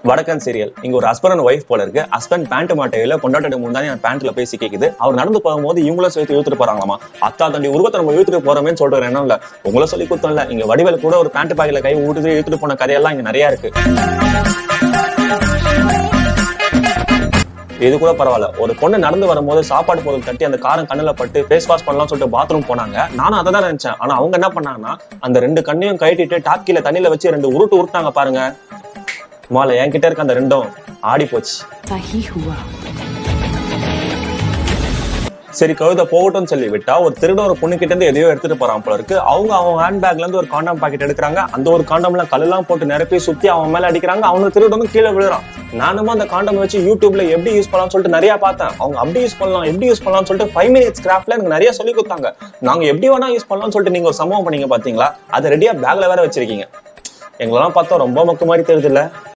வடக்கன் serial இங்க ஒரு husband and wife போல இருக்கு ஹஸ்பண்ட் பேண்ட் மாட்டையில கொண்டாட்ட முந்தானே என் பேண்ட்ல பேசி கேக்குது அவர் நடந்து போகும்போது இவங்களும் சேர்த்து இழுத்துட்டு போறாங்களாமா அத்தா தண்டி உருவத்தை நம்ம இழுத்துட்டு போறோமேன்னு சொல்ற எண்ணம் இல்ல உங்களை சொல்லி குத்தம் இல்ல இங்க வடிவேல் கூட ஒரு பேண்ட் பாக்கெட்ல கை விட்டுட்டு இழுத்துட்டு போன கதையெல்லாம் இங்க நிறைய இருக்கு இது கூட பரவாயில்ல ஒரு பொண்ணு நடந்து வரும்போது சாப்பாடு பொருள் தட்டி அந்த காரம் கண்ணுல பட்டு ஃபேஸ் வாஷ் பண்ணலாம் சொல்லிட்டு பாத்ரூம் போனாங்க நானும் அதை தான் நினைச்சேன் ஆனா அவங்க என்ன பண்ணாங்கன்னா அந்த ரெண்டு கண்ணையும் கழட்டிட்டு டாக்கில தண்ணியில வச்சு ரெண்டு உருட்டு உருட்டாங்க பாருங்க மாலை என்கிட்ட இருக்க அந்த ரெண்டும் ஆடி போச்சு सही हुआ சரி கழுத போகட்டும்னு சொல்லி விட்டா ஒரு திருடன் ஒரு பொண்ணு கிட்ட இருந்து எதையோ எடுத்துட்டு போறான் போல இருக்கு அவங்க அவங்க ஹேண்ட் பேக்ல இருந்து ஒரு காண்டம் பாக்கெட் எடுக்கிறாங்க அந்த ஒரு காண்டம்ல கல்லெல்லாம் போட்டு நிரப்பி சுத்தி அவன் மேல அடிக்கிறாங்க அவங்க திருடனும் கீழே விழுறான் நானும் அந்த காண்டம் வச்சு யூடியூப்ல எப்படி யூஸ் பண்ணலாம்னு சொல்லிட்டு நிறைய பார்த்தேன் அவங்க அப்படி யூஸ் பண்ணலாம் எப்படி யூஸ் பண்ணலாம்னு சொல்லிட்டு ஃபைவ் மினிட்ஸ் கிராஃப்ட்ல எனக்கு நிறைய சொல்லி கொடுத்தாங்க நாங்க எப்படி வேணா யூஸ் பண்ணலாம்னு சொல்லிட்டு நீங்க ஒரு சம்பவம் பண்ணீங்க பாத்தீங்களா அதை ரெடியா பேக்ல வேற வச்சிருக்கீங்க எங்களெல்லாம் பார்த்தா ரொம்ப மொக்க மாதிரி தெரியுது இல்ல